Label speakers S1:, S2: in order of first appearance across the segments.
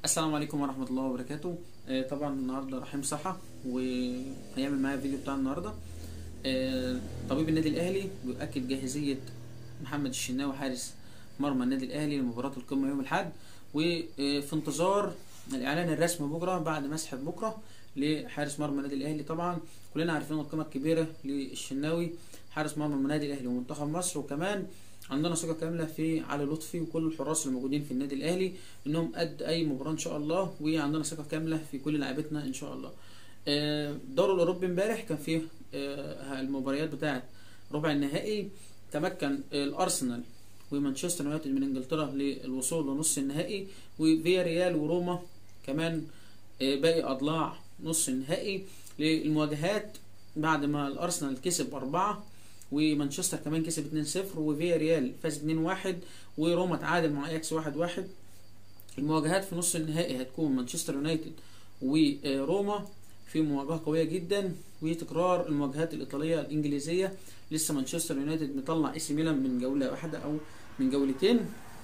S1: السلام عليكم ورحمة الله وبركاته آه، طبعا النهاردة رحيم صحة وهيعمل معايا الفيديو بتاع النهاردة آه، طبيب النادي الأهلي بيؤكد جاهزية محمد الشناوي حارس مرمى النادي الأهلي لمباراة القمة يوم الأحد وفي انتظار الإعلان الرسمي بكرة بعد مسحة بكرة لحارس مرمى النادي الأهلي طبعا كلنا عارفين القيمة الكبيرة للشناوي حارس مرمى النادي الأهلي ومنتخب مصر وكمان عندنا ثقة كاملة في علي لطفي وكل الحراس الموجودين في النادي الأهلي إنهم قد أي مباراة إن شاء الله وعندنا ثقة كاملة في كل لاعبتنا إن شاء الله. آه، الدوري الأوروبي امبارح كان فيه آه، المباريات بتاعة ربع النهائي تمكن الأرسنال ومانشستر يونايتد من انجلترا للوصول لنص النهائي وفيا ريال وروما كمان آه، باقي أضلاع نص النهائي للمواجهات بعد ما الأرسنال كسب أربعة ومانشستر كمان كسب 2-0 وفيا ريال فاز 2-1 وروما تعادل مع اياكس 1-1 المواجهات في نص النهائي هتكون مانشستر يونايتد وروما في مواجهة قوية جدا وتكرار المواجهات الإيطالية الإنجليزية لسه مانشستر يونايتد مطلع اي سي ميلان من جولة واحدة أو من جولتين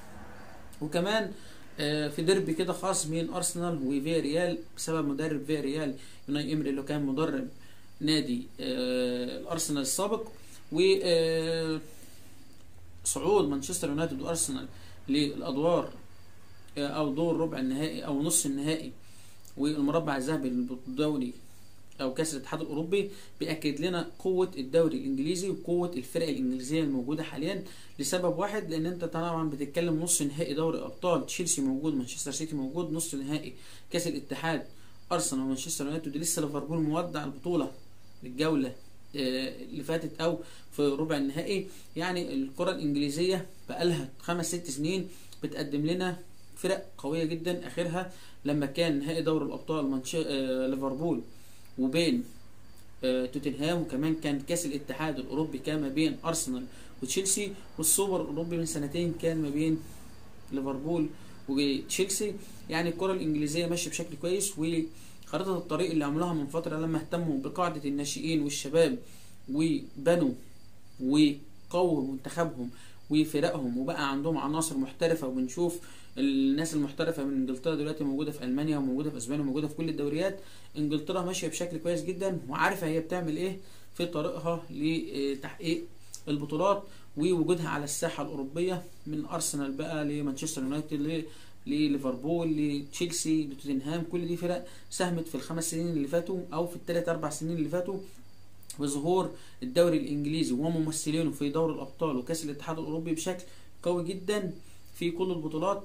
S1: وكمان آه، في ديربي كده خاص بين أرسنال وفيا ريال بسبب مدرب فيا ريال يوناي إمري اللي كان مدرب نادي آه، الأرسنال السابق و آه، صعود مانشستر يونايتد وارسنال للادوار آه، او دور ربع النهائي او نص النهائي والمربع الذهبي للدوري او كاس الاتحاد الاوروبي بياكد لنا قوه الدوري الانجليزي وقوه الفرق الانجليزيه الموجوده حاليا لسبب واحد لان انت طبعا بتتكلم نص نهائي دوري ابطال تشيلسي موجود مانشستر سيتي موجود نص نهائي كاس الاتحاد ارسنال ومانشستر يونايتد لسه ليفربول مودع البطوله الجوله آه، اللي فاتت او في ربع النهائي يعني الكره الانجليزيه بقالها خمس ست سنين بتقدم لنا فرق قويه جدا اخرها لما كان نهائي دوري الابطال منش... آه، ليفربول وبين آه، توتنهام وكمان كان كاس الاتحاد الاوروبي كان ما بين ارسنال وتشيلسي والسوبر الاوروبي من سنتين كان ما بين ليفربول وتشيلسي يعني الكره الانجليزيه ماشيه بشكل كويس وخريطه الطريق اللي عملوها من فتره لما اهتموا بقاعده الناشئين والشباب وبنوا وقووا منتخبهم وفرقهم وبقى عندهم عناصر محترفه وبنشوف الناس المحترفه من انجلترا دلوقتي موجوده في المانيا وموجوده في اسبانيا وموجوده في كل الدوريات انجلترا ماشيه بشكل كويس جدا وعارفه هي بتعمل ايه في طريقها لتحقيق البطولات ووجودها على الساحه الاوروبيه من ارسنال بقى لمانشستر يونايتد ل- لليفربول لتشيلسي لتوتنهام كل دي فرق ساهمت في الخمس سنين اللي فاتوا او في الثلاث اربع سنين اللي فاتوا بظهور الدوري الانجليزي وممثلينه في دوري الابطال وكاس الاتحاد الاوروبي بشكل قوي جدا في كل البطولات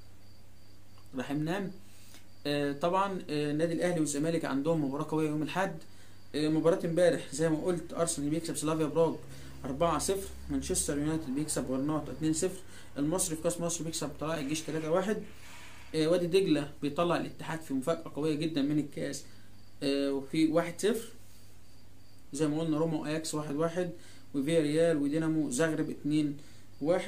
S1: راح ننام آه، طبعا آه، النادي الاهلي والزمالك عندهم مباراه قويه يوم الاحد آه، مباراه امبارح زي ما قلت ارسنال بيكسب سلافيا براغ 4-0 مانشستر يونايتد بيكسب غرناطه 2-0 المصري في كاس مصر بيكسب طلائع الجيش 3-1 آه، وادي دجله بيطلع الاتحاد في مفاجاه قويه جدا من الكاس آه، وفي 1-0 زي ما قلنا روما واياكس 1-1 وفيا ريال ودينامو زغرب 2-1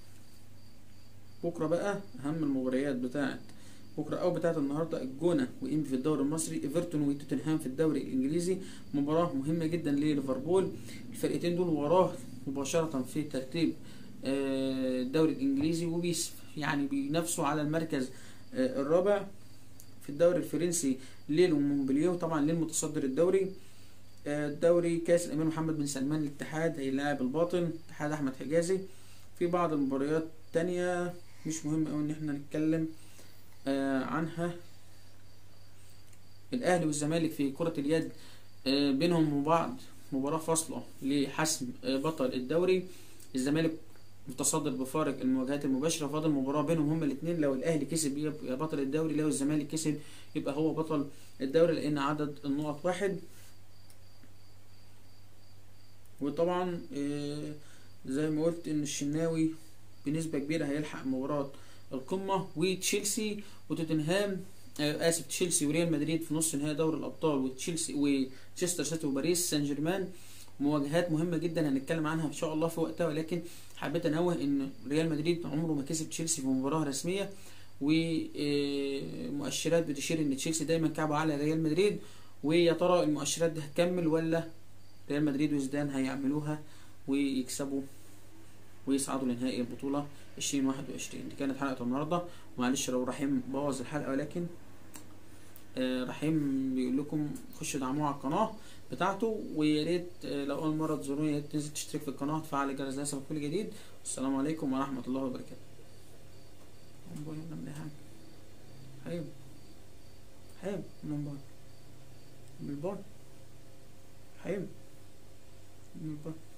S1: بكره بقى اهم المباريات بتاعت بكره او بتاعت النهارده الجونه وانبي في الدوري المصري ايفرتون وتوتنهام في الدوري الانجليزي مباراه مهمه جدا لليفربول الفرقتين دول وراه مباشره في ترتيب آه، الدوري الانجليزي وبيس يعني بينافسوا على المركز آه، الرابع في الدوري الفرنسي ليل ومونبلييه وطبعا ليل متصدر الدوري آه، الدوري كاس الامير محمد بن سلمان الاتحاد هيلاعب الباطن اتحاد احمد حجازي في بعض المباريات تانية مش مهم اوي ان احنا نتكلم آه، عنها الاهلي والزمالك في كرة اليد آه، بينهم وبعض مباراة فاصلة لحسم آه، بطل الدوري الزمالك متصدر بفارق المواجهات المباشرة فاضل مباراة بينهم هما الاثنين لو الاهلي كسب يبقى بطل الدوري لو الزمالك كسب يبقى هو بطل الدوري لان عدد النقط واحد وطبعا آه، زي ما قلت ان الشناوي بنسبة كبيرة هيلحق مباراة القمة وتشيلسي وتوتنهام آه، اسف تشيلسي وريال مدريد في نص نهائي دوري الابطال وتشيلسي وتشستر سيتي وباريس سان جيرمان مواجهات مهمة جدا هنتكلم عنها ان شاء الله في وقتها ولكن حبيت انوه ان ريال مدريد عمره ما كسب تشيلسي في مباراة رسمية ومؤشرات بتشير ان تشيلسي دايما كعبه على ريال مدريد ويا ترى المؤشرات دي هتكمل ولا ريال مدريد وزدان هيعملوها ويكسبوا ويصعدوا لنهائي البطولة 2021 دي كانت حلقة النهاردة معلش لو رحيم بوظ الحلقة ولكن آه، رحيم بيقول لكم خشوا دعموه على القناة بتاعته ويا ريت آه، لو أول مرة تزوروني يا ريت تنزل تشترك في القناة وتفعل الجرس ليصلك كل جديد والسلام عليكم ورحمة الله وبركاته موبايل ولا أي حاجة حلو حلو موبايل بالباي حلو بالباي